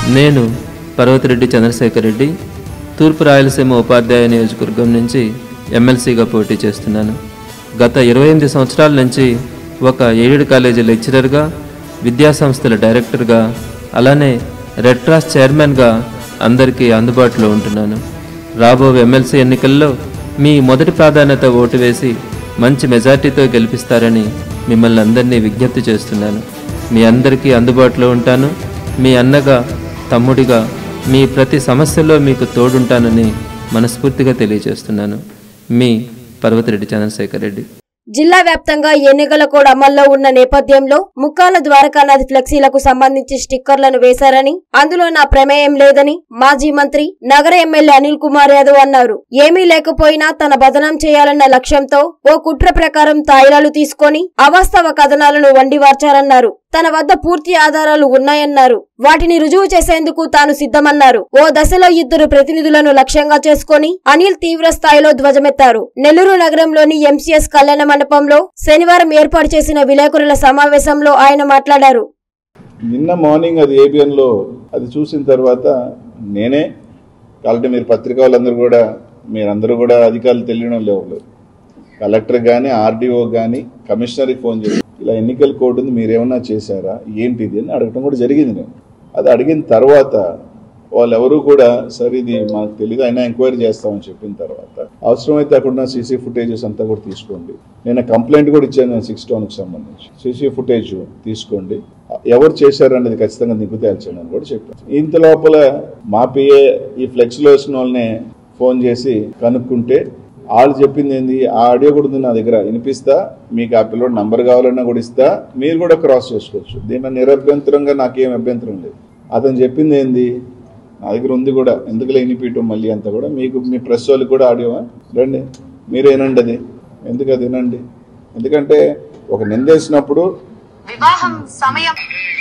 నేను పర్వతిరెడ్డి చంద్రశేఖర్ రెడ్డి తూర్పు రాయలసీమ ఉపాధ్యాయ నియోజకవర్గం నుంచి ఎమ్మెల్సీగా పోటీ చేస్తున్నాను గత ఇరవై ఎనిమిది సంవత్సరాల నుంచి ఒక ఎయిడెడ్ కాలేజీ లెక్చరర్గా విద్యాసంస్థల డైరెక్టర్గా అలానే రెడ్ క్రాస్ చైర్మన్గా అందరికీ అందుబాటులో ఉంటున్నాను రాబో ఎమ్మెల్సీ ఎన్నికల్లో మీ మొదటి ప్రాధాన్యత ఓటు వేసి మంచి మెజార్టీతో గెలిపిస్తారని మిమ్మల్ని అందరినీ విజ్ఞప్తి చేస్తున్నాను మీ అందరికీ అందుబాటులో ఉంటాను మీ అన్నగా తమ్ముడిగా మీ ప్రతి సమస్యలో మీకు తోడుంటానని మనస్ఫూర్తిగా తెలియజేస్తున్నాను మీ పర్వతిరెడ్డి చంద్రశేఖర్ రెడ్డి జిల్లా వ్యాప్తంగా ఎన్నికల కోడ్ అమల్లో ఉన్న నేపథ్యంలో ముక్కాల ద్వారకానాథ్ ఫ్లెక్సీలకు సంబంధించి స్టిక్కర్లను వేశారని అందులో నా ప్రమేయం లేదని మాజీ మంత్రి నగర ఎమ్మెల్యే అనిల్ కుమార్ యాదవ్ అన్నారు ఏమీ లేకపోయినా తన బదనం చేయాలన్న లక్ష్యంతో ఓ కుట్ర ప్రకారం తాయిలాలు తీసుకొని అవాస్తవ కథనాలను వండివార్చారన్నారు తన వద్ద పూర్తి ఆధారాలు ఉన్నాయన్నారు వాటిని రుజువు చేసేందుకు తాను సిద్ధమన్నారు ఓ దశలో ఇద్దరు ప్రతినిధులను లక్ష్యంగా చేసుకొని అనిల్ తీవ్ర స్థాయిలో ధ్వజమెత్తారు నెల్లూరు నగరంలోని ఎంసీఎస్ కళ్యాణ మండపంలో శనివారం ఏర్పాటు చేసిన విలేకరుల సమావేశంలో ఆయన మాట్లాడారు నిన్న మార్నింగ్ అది ఏబిఎన్లో అది చూసిన తర్వాత నేనే కాబట్టి మీరు పత్రిక వాళ్ళందరూ కూడా మీరందరూ కూడా అధికారులు తెలియడం లేవు కలెక్టర్ కానీ ఆర్డీఓ కానీ కమిషనర్కి ఫోన్ చేసి ఇలా ఎన్నికల కోడ్ ఉంది మీరేమన్నా చేశారా ఏంటిది అని అడగటం కూడా జరిగింది నేను అది అడిగిన తర్వాత వాళ్ళు ఎవరు కూడా సరే ఇది మాకు తెలియదు అయినా ఎంక్వైరీ చేస్తామని చెప్పిన తర్వాత అవసరమైతే అక్కడ ఉన్న సీసీ ఫుటేజెస్ అంతా కూడా తీసుకోండి నేను కంప్లైంట్ కూడా ఇచ్చాను నేను సిక్స్ టౌన్కి సంబంధించి సీసీ ఫుటేజ్ తీసుకోండి ఎవరు చేశారనేది ఖచ్చితంగా నిగ్గు తేల్చండి అని కూడా చెప్పాను ఇంత లోపల మా పిఏ ఈ ఫ్లెక్స్లో వేసిన వాళ్ళని ఫోన్ చేసి కనుక్కుంటే వాళ్ళు చెప్పింది ఏంది ఆ ఆడియో కూడా ఉంది నా దగ్గర వినిపిస్తా మీకు ఆ పిల్లోడు నంబర్ కావాలన్నా కూడా ఇస్తా మీరు కూడా క్రాస్ చేసుకోవచ్చు దీంట్లో నిరభ్యంతరంగా నాకేం అభ్యంతరం లేదు అతను చెప్పింది ఏంది నా దగ్గర ఉంది కూడా ఎందుకులే వినిపించడం మళ్ళీ అంతా కూడా మీకు మీ ప్రెస్ వాళ్ళకి కూడా ఆడియో రండి మీరు వినండి అది ఎందుకు అది వినండి ఎందుకంటే ఒక నిందేసినప్పుడు వివాహం సమయం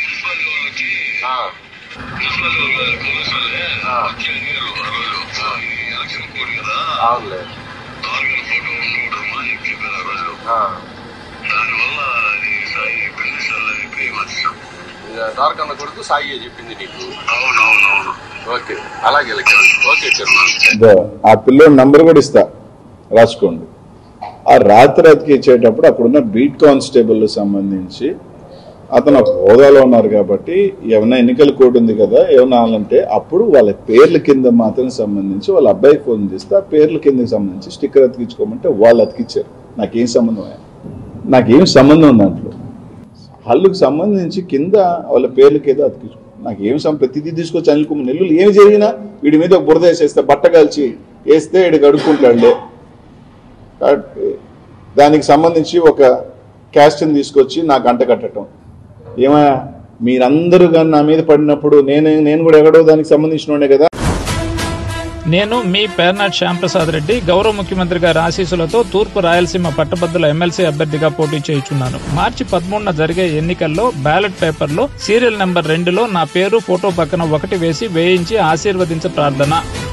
అవునులే ఆ. ఇక ద్వారకన్న కొడుకు సాయి చెప్పింది నీకు ఓకే అలాగే లెక్కలు. ఓకే చర్మన్ ఇదో ఆ పిల్లోడి నంబర్ కూడా ఇస్తా రాసుకోండి ఆ రాత్రి అతికి ఇచ్చేటప్పుడు అక్కడున్న బీట్ కానిస్టేబుల్ సంబంధించి అతను ఒక హోదాలో ఉన్నారు కాబట్టి ఏమైనా ఎన్నికల కోడ్ ఉంది కదా ఏమన్నా అంటే అప్పుడు వాళ్ళ పేర్ల కింద మాత్రం సంబంధించి వాళ్ళ అబ్బాయికి ఫోన్ చేస్తే ఆ పేర్ల కిందకి సంబంధించి స్టిక్కర్ అతికించుకోమంటే వాళ్ళు అతికిచ్చారు నాకేం సంబంధం ఆయన నాకేం సంబంధం ఉంది దాంట్లో హల్లుకు సంబంధించి కింద వాళ్ళ పేర్లకి ఏదో అతికించు నాకేం సం ప్రతిదీ తీసుకొచ్చి అనిల్ కుమార్ నెల్లులు ఏమి జరిగినా వీడి మీద ఒక బురద వేసేస్తే బట్ట కాల్చి వేస్తే వీడు కడుక్కుంటాడులే కాబట్టి దానికి సంబంధించి ఒక క్యాస్ట్ని తీసుకొచ్చి నాకు అంట కట్టడం ఏమయ్యా మీరందరూ కానీ నా మీద పడినప్పుడు నేను నేను కూడా ఎక్కడో దానికి సంబంధించిన కదా నేను మీ పేర్నాట్ శ్యాంప్రసాద్ రెడ్డి గౌరవ ముఖ్యమంత్రి గారి ఆశీస్సులతో తూర్పు రాయలసీమ పట్టభద్రుల ఎమ్మెల్సీ అభ్యర్థిగా పోటీ చేయుచున్నాను మార్చి పదమూడున జరిగే ఎన్నికల్లో బ్యాలెట్ పేపర్లో సీరియల్ నెంబర్ రెండులో నా పేరు ఫోటో పక్కన ఒకటి వేసి వేయించి ఆశీర్వదించ ప్రార్థన